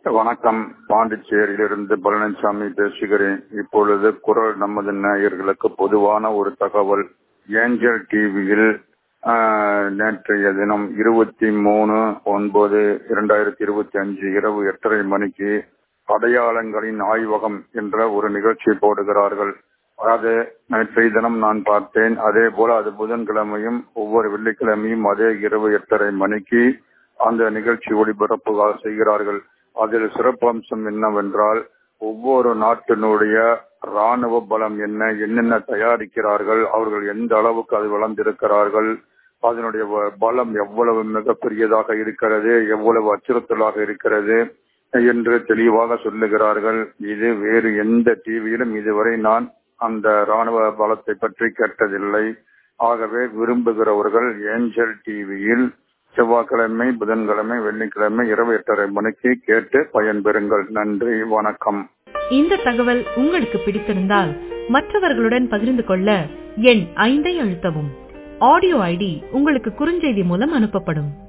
வணக்கம் பாண்டிச்சேரியிலிருந்து பழனிசாமி பேசுகிறேன் இப்பொழுது குரல் நமது நேயர்களுக்கு பொதுவான ஒரு தகவல் ஏஞ்சல் டிவியில் நேற்றைய தினம் இருபத்தி மூணு ஒன்பது இரண்டாயிரத்தி இருபத்தி அஞ்சு இரவு எட்டரை மணிக்கு அடையாளங்களின் ஆய்வகம் என்ற ஒரு நிகழ்ச்சி போடுகிறார்கள் அது நேற்றைய தினம் நான் பார்த்தேன் அதே போல அது புதன்கிழமையும் ஒவ்வொரு வெள்ளிக்கிழமையும் அதே இரவு எட்டரை மணிக்கு அந்த நிகழ்ச்சி ஒளிபரப்பு செய்கிறார்கள் அதில் சிறப்பு அம்சம் என்னவென்றால் ஒவ்வொரு நாட்டினுடைய ராணுவ பலம் என்ன என்னென்ன தயாரிக்கிறார்கள் அவர்கள் எந்த அளவுக்கு அது வளர்ந்திருக்கிறார்கள் அதனுடைய பலம் எவ்வளவு மிகப்பெரியதாக இருக்கிறது எவ்வளவு அச்சுறுத்தலாக இருக்கிறது என்று தெளிவாக சொல்லுகிறார்கள் இது வேறு எந்த டிவியிலும் இதுவரை நான் அந்த ராணுவ பலத்தை பற்றி கேட்டதில்லை ஆகவே விரும்புகிறவர்கள் ஏஞ்சல் டிவியில் செவ்வாய்க்கிழமை புதன்கிழமை வெள்ளிக்கிழமை இரவு எட்டரை மணிக்கு கேட்டு பயன்பெறுங்கள் நன்றி வணக்கம் இந்த தகவல் உங்களுக்கு பிடித்திருந்தால் மற்றவர்களுடன் பகிர்ந்து கொள்ள எண் ஐந்தை அழுத்தவும் ஆடியோ ஐடி உங்களுக்கு குறுஞ்செய்தி மூலம் அனுப்பப்படும்